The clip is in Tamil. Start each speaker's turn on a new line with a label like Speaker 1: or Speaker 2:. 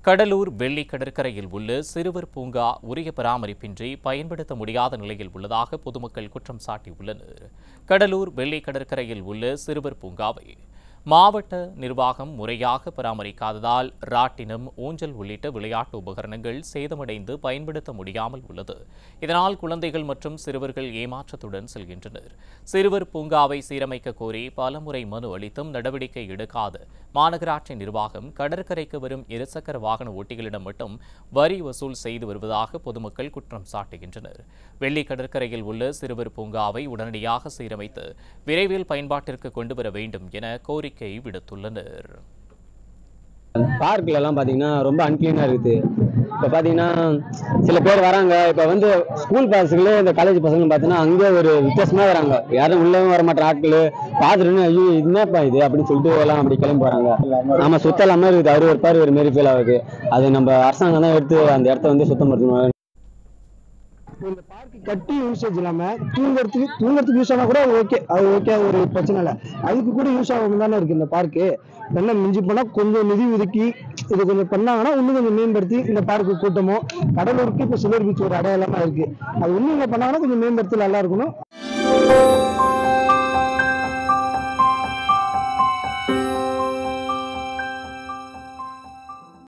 Speaker 1: கடலூர் வெள்ளி கடற்கரையில் உள்ள சிறுவர் பூங்கா உரிய பராமரிப்பின்றி பயன்படுத்த முடியாத நிலையில் உள்ளதாக பொதுமக்கள் குற்றம் சாட்டியுள்ளனர் கடலூர் வெள்ளி கடற்கரையில் உள்ள சிறுவர் பூங்காவை மாவட்ட நிர்வாகம் முறையாக பராமரிக்காததால் ராட்டினம் ஊஞ்சல் உள்ளிட்ட விளையாட்டு உபகரணங்கள் சேதமடைந்து பயன்படுத்த முடியாமல் உள்ளது இதனால் குழந்தைகள் மற்றும் சிறுவர்கள் ஏமாற்றத்துடன் செல்கின்றனர் சிறுவர் பூங்காவை சீரமைக்க கோரி பலமுறை மனு அளித்தும் நடவடிக்கை எடுக்காது மாநகராட்சி நிர்வாகம் கடற்கரைக்கு வரும் இருசக்கர வாகன ஓட்டிகளிடம் மட்டும் வரி வசூல் செய்து வருவதாக பொதுமக்கள் குற்றம் சாட்டுகின்றனர் வெள்ளி கடற்கரையில் உள்ள சிறுவர் பூங்காவை உடனடியாக சீரமைத்து விரைவில் பயன்பாட்டிற்கு கொண்டு வர வேண்டும் என கோரிக்கை விடுத்துள்ளனர்
Speaker 2: பார்க்ல எல்லாம் பாத்தீங்கன்னா ரொம்ப அன்கிளீனா இருக்குது இப்போ பாத்தீங்கன்னா சில பேர் வராங்க இப்போ வந்து ஸ்கூல் பசங்களே இந்த காலேஜ் பசங்க பார்த்தீங்கன்னா அங்கே ஒரு வித்தியாசமா வராங்க யாரும் உள்ளவும் வர மாட்டேன் ஆட்கள் பார்த்துட்டு ஐயோ இது என்னப்பா இது அப்படின்னு சொல்லிட்டு எல்லாம் அப்படி கிளம்பி போறாங்க நம்ம சுத்தம் இல்லாம இருக்குது அறுபது பேர் ஒரு மாரி ஃபீல் ஆகுது அது நம்ம அரசாங்கம் தான் எடுத்து அந்த இடத்த வந்து சுத்தம் பண்ணணும்
Speaker 3: இந்த பார்க் கட்டி யூசேஜ் இல்லாம தூங்குறதுக்கு தூங்குறதுக்கு யூஸ் ஆனா கூட ஓகே அது ஓகே அது ஒரு பிரச்சனை இல்லை அதுக்கு கூட யூஸ் ஆகாம தானே இருக்கு இந்த பார்க்கு என்ன மிஞ்சி போனா கொஞ்சம் நிதி ஒதுக்கி இது கொஞ்சம் பண்ணாங்கன்னா இன்னும் கொஞ்சம் மேம்படுத்தி இந்த பார்க்கு கூட்டமோ கடலூருக்கு இப்போ சிலர் பீச் ஒரு அடையாளமா இருக்கு அது இன்னும் இங்க பண்ணாங்கன்னா கொஞ்சம் மேம்படுத்தி நல்லா இருக்கணும்